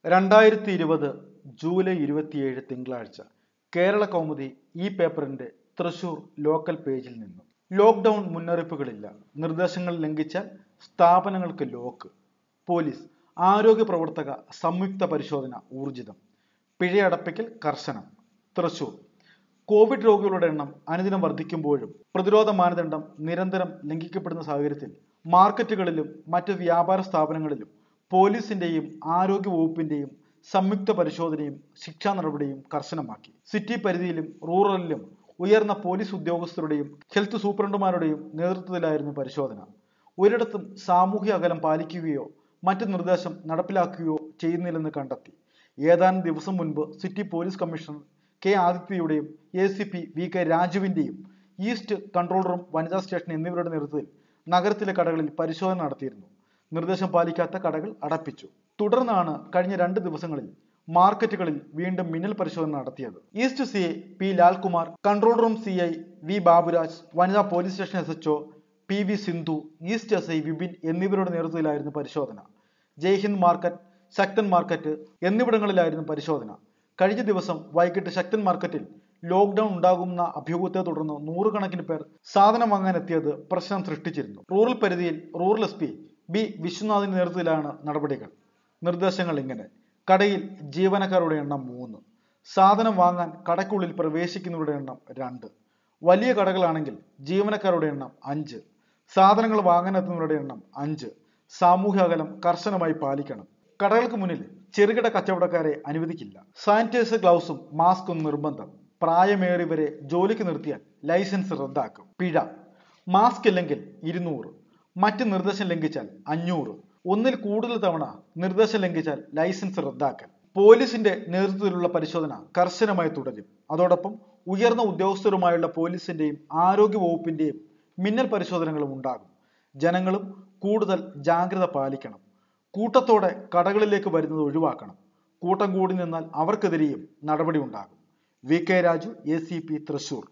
രണ്ടായിരത്തി ഇരുപത് ജൂലൈ ഇരുപത്തിയേഴ് തിങ്കളാഴ്ച കേരള കൗമുദി ഈ പേപ്പറിന്റെ തൃശൂർ ലോക്കൽ പേജിൽ നിന്നും ലോക്ക്ഡൌൺ മുന്നറിയിപ്പുകളില്ല നിർദ്ദേശങ്ങൾ ലംഘിച്ചാൽ സ്ഥാപനങ്ങൾക്ക് ലോക്ക് പോലീസ് ആരോഗ്യ പ്രവർത്തക സംയുക്ത പരിശോധന ഊർജിതം പിഴയടപ്പിക്കൽ കർശനം തൃശൂർ കോവിഡ് രോഗികളുടെ എണ്ണം അനുദിനം വർദ്ധിക്കുമ്പോഴും പ്രതിരോധ മാനദണ്ഡം നിരന്തരം ലംഘിക്കപ്പെടുന്ന സാഹചര്യത്തിൽ മാർക്കറ്റുകളിലും മറ്റ് വ്യാപാര സ്ഥാപനങ്ങളിലും പോലീസിന്റെയും ആരോഗ്യ വകുപ്പിന്റെയും സംയുക്ത പരിശോധനയും ശിക്ഷാ നടപടിയും കർശനമാക്കി സിറ്റി പരിധിയിലും റൂറലിലും ഉയർന്ന പോലീസ് ഉദ്യോഗസ്ഥരുടെയും ഹെൽത്ത് സൂപ്രണ്ടുമാരുടെയും നേതൃത്വത്തിലായിരുന്നു പരിശോധന ഒരിടത്തും സാമൂഹ്യ അകലം പാലിക്കുകയോ മറ്റ് നിർദ്ദേശം നടപ്പിലാക്കുകയോ ചെയ്യുന്നില്ലെന്ന് കണ്ടെത്തി ഏതാനും ദിവസം മുൻപ് സിറ്റി പോലീസ് കമ്മീഷണർ കെ ആദിത്യയുടെയും A C P V K രാജുവിന്റെയും ഈസ്റ്റ് കൺട്രോൾ റൂം വനിതാ സ്റ്റേഷൻ എന്നിവരുടെ നേതൃത്വത്തിൽ നഗരത്തിലെ കടകളിൽ പരിശോധന നടത്തിയിരുന്നു നിർദ്ദേശം പാലിക്കാത്ത കടകൾ അടപ്പിച്ചു തുടർന്നാണ് കഴിഞ്ഞ രണ്ട് ദിവസങ്ങളിൽ മാർക്കറ്റുകളിൽ വീണ്ടും മിന്നൽ പരിശോധന നടത്തിയത് east C I P Lalkumar control room C I V Baburaj വനിതാ police station S H P V Sindhu east S I Vipin എന്നിവരുടെ നേതൃത്വത്തിലായിരുന്നു പരിശോധന ജയ്ഹിന്ദ് മാർക്കറ്റ് ശക്തൻ മാർക്കറ്റ് എന്നിവിടങ്ങളിലായിരുന്നു പരിശോധന കഴിഞ്ഞ ദിവസം വൈകിട്ട് ശക്തൻ മാർക്കറ്റിൽ ലോക്ക്ഡൌൺ ഉണ്ടാകുന്ന അഭ്യൂഹത്തെ തുടർന്ന് നൂറുകണക്കിന് പേർ സാധനം വാങ്ങാൻ എത്തിയത് പ്രശ്നം സൃഷ്ടിച്ചിരുന്നു റൂറൽ പരിധിയിൽ റൂറൽ എസ് പി ബി വിശ്വനാഥിന്റെ നേതൃത്വത്തിലാണ് നടപടികൾ നിർദ്ദേശങ്ങൾ ഇങ്ങനെ കടയിൽ ജീവനക്കാരുടെ എണ്ണം മൂന്ന് സാധനം വാങ്ങാൻ കടയ്ക്കുള്ളിൽ പ്രവേശിക്കുന്നവരുടെ എണ്ണം രണ്ട് വലിയ കടകളാണെങ്കിൽ ജീവനക്കാരുടെ എണ്ണം അഞ്ച് സാധനങ്ങൾ വാങ്ങാനെത്തുന്നവരുടെ എണ്ണം അഞ്ച് സാമൂഹ്യ അകലം കർശനമായി പാലിക്കണം കടകൾക്ക് മുന്നിൽ ചെറുകിട കച്ചവടക്കാരെ അനുവദിക്കില്ല സാനിറ്റൈസർ ഗ്ലൗസും മാസ്കും നിർബന്ധം പ്രായമേറിയവരെ ജോലിക്ക് നിർത്തിയാൽ ലൈസൻസ് റദ്ദാക്കും പിഴ മാസ്ക് ഇല്ലെങ്കിൽ ഇരുന്നൂറ് മറ്റ് നിർദ്ദേശം ലംഘിച്ചാൽ അഞ്ഞൂറ് ഒന്നിൽ കൂടുതൽ തവണ നിർദ്ദേശം ലംഘിച്ചാൽ ലൈസൻസ് റദ്ദാക്കൽ പോലീസിന്റെ നേതൃത്വത്തിലുള്ള പരിശോധന കർശനമായി തുടരും അതോടൊപ്പം ഉയർന്ന ഉദ്യോഗസ്ഥരുമായുള്ള പോലീസിന്റെയും ആരോഗ്യ വകുപ്പിന്റെയും മിന്നൽ പരിശോധനകളും ഉണ്ടാകും ജനങ്ങളും കൂടുതൽ ജാഗ്രത പാലിക്കണം കൂട്ടത്തോടെ കടകളിലേക്ക് വരുന്നത് ഒഴിവാക്കണം കൂട്ടം കൂടി നിന്നാൽ അവർക്കെതിരെയും നടപടി ഉണ്ടാകും V K Raju A C P Thrissur